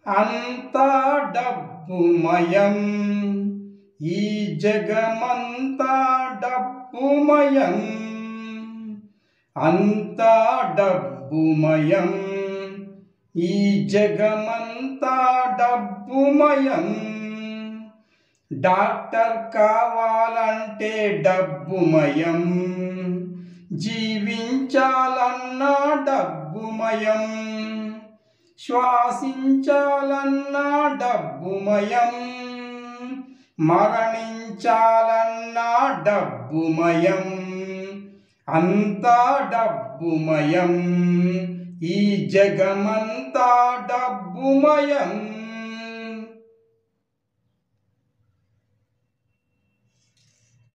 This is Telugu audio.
అంతా డబ్బుమయం ఈ జగమంతా డబ్బుమయం అంతా డబ్బుమయం ఈ జగమంతా డబ్బుమయం డాక్టర్ కావాలంటే డబ్బుమయం జీవించాలన్నా డబ్బుమయం శ్వాసించాలన్నా డబ్బుమయం మరణించాలన్నా డబ్బుమయం అంతా డబ్బుమయం ఈ జగమంతా డబ్బుమయం